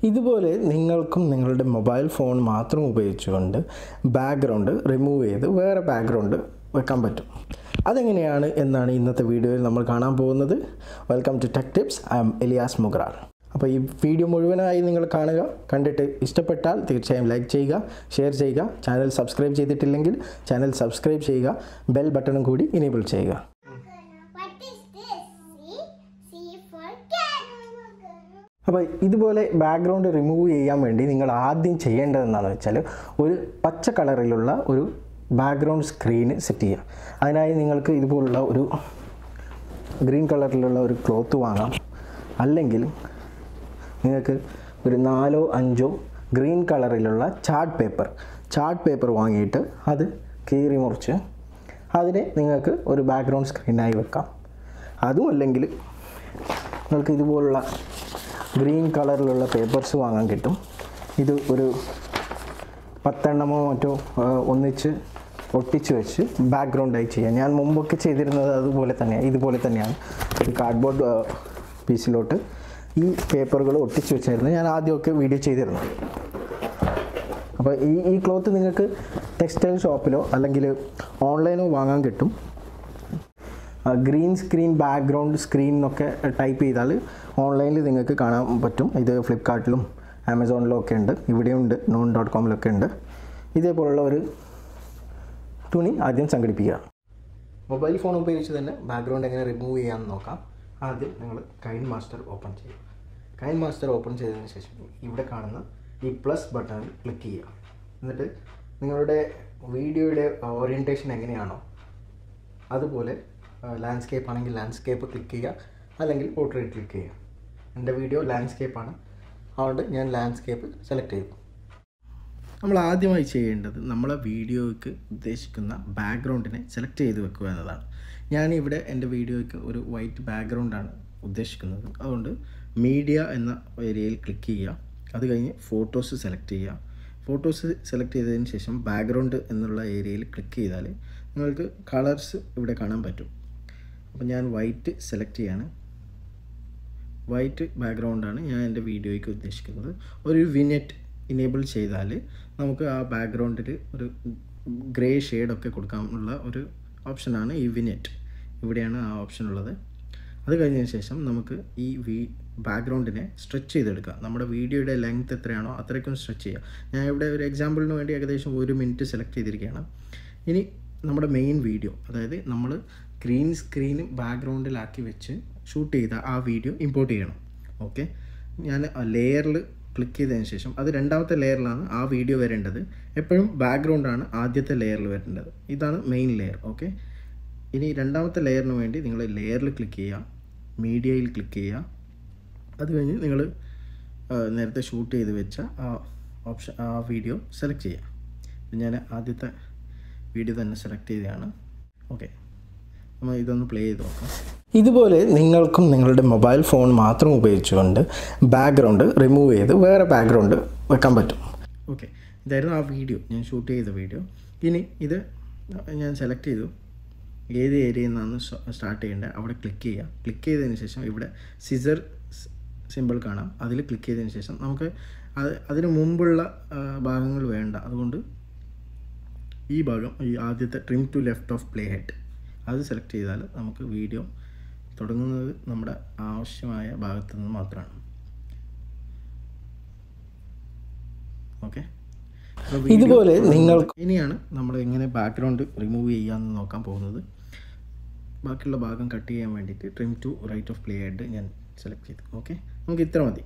ഇതുപോലെ നിങ്ങൾക്കും നിങ്ങളുടെ മൊബൈൽ ഫോൺ മാത്രം ഉപയോഗിച്ചുകൊണ്ട് ബാക്ക്ഗ്രൗണ്ട് റിമൂവ് ചെയ്ത് വേറെ ബാക്ക്ഗ്രൗണ്ട് വെക്കാൻ പറ്റും അതെങ്ങനെയാണ് എന്നാണ് ഇന്നത്തെ വീഡിയോയിൽ നമ്മൾ കാണാൻ പോകുന്നത് welcome to tech tips I am Elias Mugral അപ്പോൾ ഈ വീഡിയോ മുഴുവനായി നിങ്ങൾ കാണുക കണ്ടിട്ട് ഇഷ്ടപ്പെട്ടാൽ തീർച്ചയായും ലൈക്ക് ചെയ്യുക ഷെയർ ചെയ്യുക ചാനൽ സബ്സ്ക്രൈബ് ചെയ്തിട്ടില്ലെങ്കിൽ ചാനൽ സബ്സ്ക്രൈബ് ചെയ്യുക ബെൽ ബട്ടണും കൂടി ഇനേബിൾ ചെയ്യുക What is this? C? C for cat. അപ്പോൾ ഇതുപോലെ ബാക്ക്ഗ്രൗണ്ട് റിമൂവ് ചെയ്യാൻ വേണ്ടി നിങ്ങൾ ആദ്യം ചെയ്യേണ്ടത് എന്താണെന്ന് വെച്ചാൽ ഒരു പച്ച കളറിലുള്ള ഒരു ബാക്ക്ഗ്രൗണ്ട് സ്ക്രീന് സെറ്റ് ചെയ്യുക അതിനായി നിങ്ങൾക്ക് ഇതുപോലുള്ള ഒരു ഗ്രീൻ കളറിലുള്ള ഒരു ക്ലോത്ത് വാങ്ങാം അല്ലെങ്കിൽ നിങ്ങൾക്ക് ഒരു നാലോ അഞ്ചോ ഗ്രീൻ കളറിലുള്ള ചാർട്ട് പേപ്പർ ചാർട്ട് പേപ്പർ വാങ്ങിയിട്ട് അത് കീറി മുറിച്ച് അതിനെ നിങ്ങൾക്ക് ഒരു ബാക്ക്ഗ്രൗണ്ട് സ്ക്രീനായി വെക്കാം അതും അല്ലെങ്കിൽ നിങ്ങൾക്ക് ഇതുപോലുള്ള ഗ്രീൻ കളറിലുള്ള പേപ്പേഴ്സ് വാങ്ങാൻ കിട്ടും ഇത് ഒരു പത്തെണ്ണമോ മറ്റോ ആ, ഒന്നിച്ച് ഒട്ടിച്ച് വെച്ച് ബാക്ക്ഗ്രൗണ്ടായി ചെയ്യാം ഞാൻ മുമ്പൊക്കെ ചെയ്തിരുന്നത് അതുപോലെ തന്നെയാണ് ഇതുപോലെ തന്നെയാണ് ഒരു കാർഡ്ബോർഡ് പീസിലോട്ട് ഈ പേപ്പറുകൾ ഒട്ടിച്ച് വെച്ചായിരുന്നു ഞാൻ ആദ്യമൊക്കെ വീഡിയോ ചെയ്തിരുന്നു അപ്പോൾ ഈ ഈ ക്ലോത്ത് നിങ്ങൾക്ക് ടെക്സ്റ്റൈൽ ഷോപ്പിലോ അല്ലെങ്കിൽ ഓൺലൈനോ വാങ്ങാൻ കിട്ടും ഗ്രീൻ സ്ക്രീൻ ബാക്ക്ഗ്രൗണ്ട് സ്ക്രീൻ എന്നൊക്കെ ടൈപ്പ് ചെയ്താൽ ഓൺലൈനിൽ നിങ്ങൾക്ക് കാണാൻ പറ്റും ഇത് ഫ്ലിപ്കാർട്ടിലും ആമസോണിലും ഒക്കെ ഉണ്ട് ഇവിടെയുണ്ട് നൂൺ ഡോട്ട് കോമിലൊക്കെ ഉണ്ട് ഇതേപോലുള്ള ഒരു തുണി ആദ്യം സംഘടിപ്പിക്കുക മൊബൈൽ ഫോൺ ഉപയോഗിച്ച് തന്നെ ബാക്ക്ഗ്രൗണ്ട് എങ്ങനെ റിമൂവ് ചെയ്യാമെന്ന് നോക്കാം ആദ്യം നിങ്ങൾ കൈൻ മാസ്റ്റർ ഓപ്പൺ ചെയ്യുക കൈൻ മാസ്റ്റർ ഓപ്പൺ ചെയ്തതിന് ശേഷം ഇവിടെ കാണുന്ന ഈ പ്ലസ് ബട്ടണിൽ ക്ലിക്ക് ചെയ്യുക എന്നിട്ട് നിങ്ങളുടെ വീഡിയോയുടെ ഓറിയൻറ്റേഷൻ എങ്ങനെയാണോ അതുപോലെ ലാൻഡ്സ്കേപ്പ് ആണെങ്കിൽ ലാൻഡ്സ്കേപ്പ് ക്ലിക്ക് ചെയ്യുക അല്ലെങ്കിൽ പോർട്രേറ്റ് ക്ലിക്ക് ചെയ്യുക എൻ്റെ വീഡിയോ ലാൻഡ്സ്കേപ്പാണ് അതുകൊണ്ട് ഞാൻ ലാൻഡ്സ്കേപ്പ് സെലക്ട് ചെയ്തു നമ്മൾ ആദ്യമായി ചെയ്യേണ്ടത് നമ്മളെ വീഡിയോയ്ക്ക് ഉദ്ദേശിക്കുന്ന ബാക്ക്ഗ്രൗണ്ടിനെ സെലക്ട് ചെയ്ത് വെക്കുക എന്നതാണ് ഞാനിവിടെ എൻ്റെ വീഡിയോയ്ക്ക് ഒരു വൈറ്റ് ബാക്ക്ഗ്രൗണ്ടാണ് ഉദ്ദേശിക്കുന്നത് അതുകൊണ്ട് മീഡിയ എന്ന ഏരിയയിൽ ക്ലിക്ക് ചെയ്യുക അത് കഴിഞ്ഞ് ഫോട്ടോസ് സെലക്ട് ചെയ്യുക ഫോട്ടോസ് സെലക്ട് ചെയ്തതിന് ശേഷം ബാക്ക്ഗ്രൗണ്ട് എന്നുള്ള ഏരിയയിൽ ക്ലിക്ക് ചെയ്താൽ നിങ്ങൾക്ക് കളേഴ്സ് ഇവിടെ കാണാൻ പറ്റും അപ്പോൾ ഞാൻ വൈറ്റ് സെലക്ട് ചെയ്യാണ് വൈറ്റ് ബാക്ക്ഗ്രൗണ്ടാണ് ഞാൻ എൻ്റെ വീഡിയോയ്ക്ക് ഉദ്ദേശിക്കുന്നത് ഒരു വിനെറ്റ് ഇനേബിൾ ചെയ്താൽ നമുക്ക് ആ ബാക്ക്ഗ്രൗണ്ടിൽ ഒരു ഗ്രേ ഷെയ്ഡൊക്കെ കൊടുക്കാനുള്ള ഒരു ഓപ്ഷനാണ് ഈ വിനെറ്റ് ഇവിടെയാണ് ആ ഓപ്ഷൻ ഉള്ളത് അത് കഴിഞ്ഞതിന് ശേഷം നമുക്ക് ഈ വി ബാക്ക്ഗ്രൗണ്ടിനെ സ്ട്രെച്ച് ചെയ്തെടുക്കുക നമ്മുടെ വീഡിയോയുടെ ലെങ്ത് എത്രയാണോ അത്രയ്ക്കും സ്ട്രെച്ച് ചെയ്യുക ഞാൻ ഇവിടെ ഒരു എക്സാമ്പിളിന് വേണ്ടി ഏകദേശം ഒരു മിനിറ്റ് സെലക്ട് ചെയ്തിരിക്കുകയാണ് ഇനി നമ്മുടെ മെയിൻ വീഡിയോ അതായത് നമ്മൾ ഗ്രീൻ സ്ക്രീൻ ബാക്ക്ഗ്രൗണ്ടിലാക്കി വെച്ച് ഷൂട്ട് ചെയ്ത ആ വീഡിയോ ഇമ്പോർട്ട് ചെയ്യണം ഓക്കെ ഞാൻ ലെയറിൽ ക്ലിക്ക് ചെയ്തതിന് ശേഷം അത് രണ്ടാമത്തെ ലെയറിലാണ് ആ വീഡിയോ വരേണ്ടത് എപ്പോഴും ബാക്ക്ഗ്രൗണ്ടാണ് ആദ്യത്തെ ലെയറിൽ വരേണ്ടത് ഇതാണ് മെയിൻ ലെയർ ഓക്കെ ഇനി രണ്ടാമത്തെ ലെയറിന് വേണ്ടി നിങ്ങൾ ലെയറിൽ ക്ലിക്ക് ചെയ്യുക മീഡിയയിൽ ക്ലിക്ക് ചെയ്യുക അത് കഴിഞ്ഞ് നിങ്ങൾ നേരത്തെ ഷൂട്ട് ചെയ്ത് വെച്ച ആ ഓപ്ഷൻ ആ വീഡിയോ സെലക്ട് ചെയ്യുക ഞാൻ ആദ്യത്തെ വീഡിയോ തന്നെ സെലക്ട് ചെയ്തതാണ് ഓക്കെ നമ്മൾ ഇതൊന്ന് പ്ലേ ചെയ്ത് നോക്കാം ഇതുപോലെ നിങ്ങൾക്കും നിങ്ങളുടെ മൊബൈൽ ഫോൺ മാത്രം ഉപയോഗിച്ചുകൊണ്ട് ബാക്ക്ഗ്രൗണ്ട് റിമൂവ് ചെയ്ത് വേറെ ബാക്ക്ഗ്രൗണ്ട് വെക്കാൻ പറ്റും ഓക്കെ ഇതായിരുന്നു ആ വീഡിയോ ഞാൻ ഷൂട്ട് ചെയ്ത വീഡിയോ ഇനി ഇത് ഞാൻ സെലക്ട് ചെയ്തു ഏത് ഏരിയയിൽ നിന്നാണ് സ്റ്റാർട്ട് ചെയ്യേണ്ടത് അവിടെ ക്ലിക്ക് ചെയ്യുക ക്ലിക്ക് ചെയ്തതിന് ശേഷം ഇവിടെ സിസർ സിമ്പിൾ കാണാം അതിൽ ക്ലിക്ക് ചെയ്തതിന് ശേഷം നമുക്ക് അത് അതിന് മുമ്പുള്ള ആ, ഭാഗങ്ങൾ വേണ്ട അതുകൊണ്ട് ഈ ഭാഗം ഈ ആദ്യത്തെ trim to left of play head അത് സെലക്ട് ചെയ്താൽ നമുക്ക് വീഡിയോ തുടങ്ങുന്നത് നമ്മുടെ ആവശ്യമായ ഭാഗത്തു നിന്ന് മാത്രമാണ് ഓക്കെ ഇതുപോലെ നിങ്ങൾ ഇനിയാണ് നമ്മൾ എങ്ങനെ ബാക്ക്ഗ്രൗണ്ട് റിമൂവ് ചെയ്യാമെന്ന് നോക്കാൻ പോകുന്നത് ബാക്കിയുള്ള ഭാഗം കട്ട് ചെയ്യാൻ വേണ്ടിയിട്ട് trim to right of play head ഞാൻ സെലക്ട് ചെയ്തു ഓക്കെ നമുക്ക് ഇത്ര മതി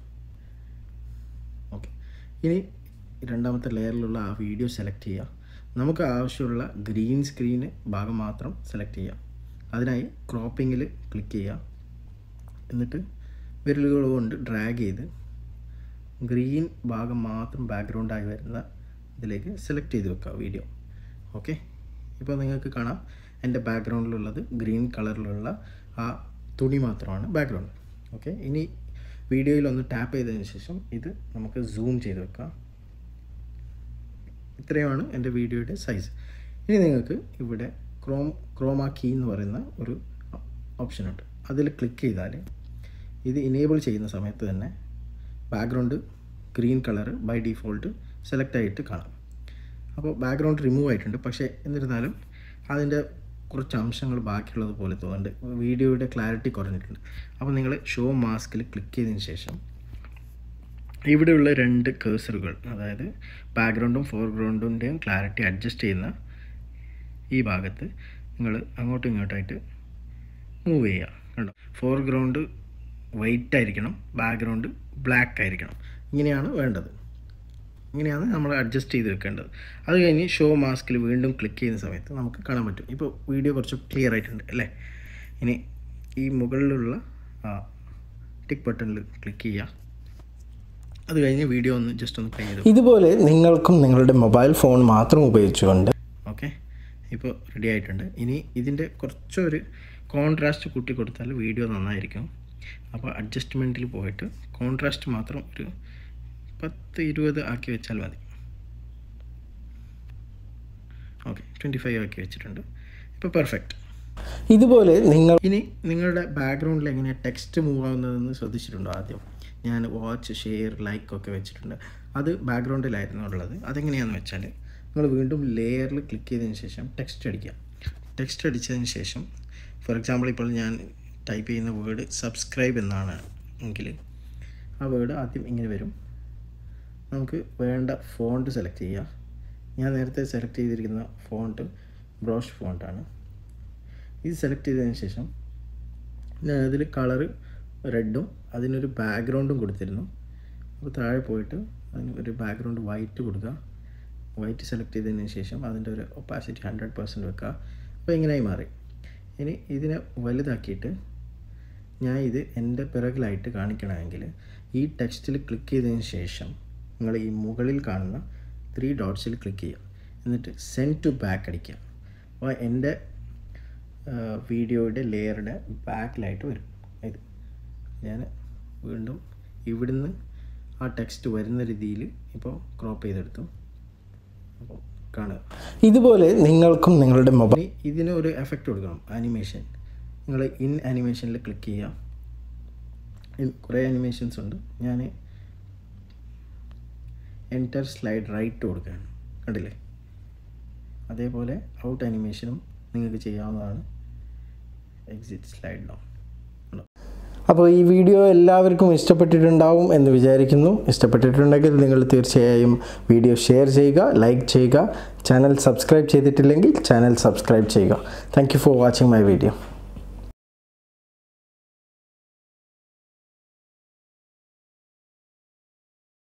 ഓക്കെ ഇനി രണ്ടാമത്തെ ലെയറിലുള്ള ആ വീഡിയോ സെലക്ട് ചെയ്യുക നമുക്ക് ആവശ്യമുള്ള ഗ്രീൻ സ്ക്രീന് ഭാഗം മാത്രം സെലക്ട് ചെയ്യാം അതിനായി ക്രോപ്പിങ്ങിൽ ക്ലിക്ക് ചെയ്യുക എന്നിട്ട് വിരലുകൾ കൊണ്ട് ഡ്രാഗ് ചെയ്ത് ഗ്രീൻ ഭാഗം മാത്രം ബാക്ക്ഗ്രൗണ്ടായി വരുന്ന ഇതിലേക്ക് സെലക്ട് ചെയ്ത് വെക്കുക വീഡിയോ ഓക്കെ ഇപ്പോൾ നിങ്ങൾക്ക് കാണാം എൻ്റെ ബാക്ക്ഗ്രൗണ്ടിലുള്ളത് ഗ്രീൻ കളറിലുള്ള ആ തുണി മാത്രമാണ് ബാക്ക്ഗ്രൗണ്ട് ഓക്കെ ഇനി വീഡിയോയിൽ ഒന്ന് ടാപ്പ് ചെയ്തതിന് ശേഷം ഇത് നമുക്ക് സൂം ചെയ്ത് വെക്കാം ഇത്രയുമാണ് എൻ്റെ വീഡിയോയുടെ സൈസ് ഇനി നിങ്ങൾക്ക് ഇവിടെ ക്രോം ക്രോമാ കീ എന്ന് പറയുന്ന ഒരു ഓപ്ഷൻ ഉണ്ട് അതിൽ ക്ലിക്ക് ചെയ്താൽ ഇത് ഇനേബിൾ ചെയ്യുന്ന സമയത്ത് തന്നെ background green colour by default select ആയിട്ട് കാണാം അപ്പോൾ ബാക്ക്ഗ്രൗണ്ട് റിമൂവ് ആയിട്ടുണ്ട് പക്ഷേ എന്നിരുന്നാലും അതിൻ്റെ കുറച്ച് അംശങ്ങൾ ബാക്കിയുള്ളത് പോലെ തോന്നുന്നുണ്ട് വീഡിയോയുടെ ക്ലാരിറ്റി കുറഞ്ഞിട്ടുണ്ട് അപ്പോൾ നിങ്ങൾ ഷോ മാസ്കിൽ ക്ലിക്ക് ചെയ്തതിന് ശേഷം ഇവിടെയുള്ള രണ്ട് കേസറുകൾ അതായത് ബാക്ക്ഗ്രൗണ്ടും ഫോർഗ്രൗണ്ടിൻ്റെയും ക്ലാരിറ്റി അഡ്ജസ്റ്റ് ചെയ്യുന്ന ഈ ഭാഗത്ത് നിങ്ങൾ അങ്ങോട്ടും ഇങ്ങോട്ടായിട്ട് മൂവ് ചെയ്യുക കണ്ടോ ഫോർഗ്രൗണ്ട് വൈറ്റ് ആയിരിക്കണം ബാക്ക്ഗ്രൗണ്ട് ബ്ലാക്ക് ആയിരിക്കണം ഇങ്ങനെയാണ് വേണ്ടത് ഇങ്ങനെയാണ് നമ്മൾ അഡ്ജസ്റ്റ് ചെയ്ത് വെക്കേണ്ടത് അത് കഴിഞ്ഞ് ഷോ മാസ്കിൽ വീണ്ടും ക്ലിക്ക് ചെയ്യുന്ന സമയത്ത് നമുക്ക് കാണാൻ പറ്റും ഇപ്പോൾ വീഡിയോ കുറച്ച് ക്ലിയർ ആയിട്ടുണ്ട് അല്ലേ ഇനി ഈ മുകളിലുള്ള ആ ടിക്ക് ബട്ടണിൽ ക്ലിക്ക് ചെയ്യുക അത് കഴിഞ്ഞ് വീഡിയോ ഒന്ന് ജസ്റ്റ് ഒന്ന് പ്ലേ ചെയ്ത് ഇതുപോലെ നിങ്ങൾക്കും നിങ്ങളുടെ മൊബൈൽ ഫോൺ മാത്രം ഉപയോഗിച്ചുകൊണ്ട് ഓക്കെ ഇപ്പോൾ റെഡി ആയിട്ടുണ്ട് ഇനി ഇതിൻ്റെ കുറച്ചൊരു കോൺട്രാസ്റ്റ് കൂട്ടി കൊടുത്താൽ വീഡിയോ നന്നായിരിക്കും അപ്പോൾ അഡ്ജസ്റ്റ്മെൻറ്റിൽ പോയിട്ട് കോൺട്രാസ്റ്റ് മാത്രം ഒരു പത്ത് ഇരുപത് ആക്കി വെച്ചാൽ മതി ഓക്കെ ട്വൻറ്റി ഫൈവ് ആക്കി വെച്ചിട്ടുണ്ട് ഇപ്പോൾ പെർഫെക്റ്റ് ഇതുപോലെ നിങ്ങൾ ഇനി നിങ്ങളുടെ ബാക്ക്ഗ്രൗണ്ടിൽ എങ്ങനെയാണ് ടെക്സ്റ്റ് മൂവ് ആവുന്നതെന്ന് ശ്രദ്ധിച്ചിട്ടുണ്ടോ ആദ്യം ഞാൻ വാച്ച് ഷെയർ ലൈക്ക് ഒക്കെ വെച്ചിട്ടുണ്ട് അത് ബാക്ക്ഗ്രൗണ്ടിലായിരുന്നു ഉള്ളത് അതെങ്ങനെയാണെന്ന് വെച്ചാൽ നിങ്ങൾ വീണ്ടും ലെയറിൽ ക്ലിക്ക് ചെയ്തതിന് ശേഷം ടെക്സ്റ്റ് അടിക്കുക ടെക്സ്റ്റ് അടിച്ചതിന് ശേഷം ഫോർ എക്സാമ്പിൾ ഇപ്പോൾ ഞാൻ ടൈപ്പ് ചെയ്യുന്ന വേർഡ് സബ്സ്ക്രൈബ് എന്നാണ് എങ്കിൽ ആ വേർഡ് ആദ്യം ഇങ്ങനെ വരും നമുക്ക് വേണ്ട ഫോണ്ട് സെലക്ട് ചെയ്യുക ഞാൻ നേരത്തെ സെലക്ട് ചെയ്തിരിക്കുന്ന ഫോണ്ട് ബ്രോഷ് ഫോണ്ടാണ് ഇത് സെലക്ട് ചെയ്തതിന് ശേഷം ഞാൻ അതിൽ കളറ് റെഡും അതിനൊരു ബാക്ക്ഗ്രൗണ്ടും കൊടുത്തിരുന്നു അപ്പോൾ താഴെ പോയിട്ട് അതിന് ഒരു ബാക്ക്ഗ്രൗണ്ട് വൈറ്റ് കൊടുക്കുക വൈറ്റ് സെലക്ട് ചെയ്തതിന് ശേഷം അതിൻ്റെ ഒരു ഒപ്പാസിറ്റി ഹൺഡ്രഡ് പെർസെൻറ്റ് വെക്കുക അപ്പോൾ ഇങ്ങനെയായി മാറി ഇനി ഇതിനെ വലുതാക്കിയിട്ട് ഞാൻ ഇത് എൻ്റെ പിറകിലായിട്ട് കാണിക്കണമെങ്കിൽ ഈ ടെക്സ്റ്റിൽ ക്ലിക്ക് ചെയ്തതിന് ശേഷം നിങ്ങൾ ഈ മുകളിൽ കാണുന്ന ത്രീ ഡോട്ട്സിൽ ക്ലിക്ക് ചെയ്യുക എന്നിട്ട് സെൻഡ് ടു ബാക്ക് അടിക്കുക അപ്പോൾ എൻ്റെ വീഡിയോയുടെ ലെയറുടെ ബാക്കിലായിട്ട് വരും ഇത് ഞാൻ വീണ്ടും ഇവിടുന്ന് ആ ടെക്സ്റ്റ് വരുന്ന രീതിയിൽ ഇപ്പോൾ ക്രോപ്പ് ചെയ്തെടുത്തു അപ്പോൾ കാണുക ഇതുപോലെ നിങ്ങൾക്കും നിങ്ങളുടെ മൊബൈൽ ഇനി ഇതിന് ഒരു എഫക്റ്റ് കൊടുക്കണം ആനിമേഷൻ നിങ്ങൾ ഇൻ ആനിമേഷനിൽ ക്ലിക്ക് ചെയ്യുക ഇൻ കുറേ ആനിമേഷൻസ് ഉണ്ട് ഞാൻ എൻറ്റർ സ്ലൈഡ് റൈറ്റ് കൊടുക്കുകയാണ് കണ്ടില്ലേ അതേപോലെ ഔട്ട് ആനിമേഷനും നിങ്ങൾക്ക് ചെയ്യാവുന്നതാണ് എക്സിറ്റ് സ്ലൈഡ് ഡൗൺ അപ്പോൾ ഈ വീഡിയോ എല്ലാവർക്കും ഇഷ്ടപ്പെട്ടിട്ടുണ്ടാവും എന്ന് വിചാരിക്കുന്നു ഇഷ്ടപ്പെട്ടിട്ടുണ്ടെങ്കിൽ നിങ്ങൾ തീർച്ചയായും വീഡിയോ ഷെയർ ചെയ്യുക ലൈക്ക് ചെയ്യുക ചാനൽ സബ്സ്ക്രൈബ് ചെയ്തിട്ടില്ലെങ്കിൽ ചാനൽ സബ്സ്ക്രൈബ് ചെയ്യുക thank you for watching my video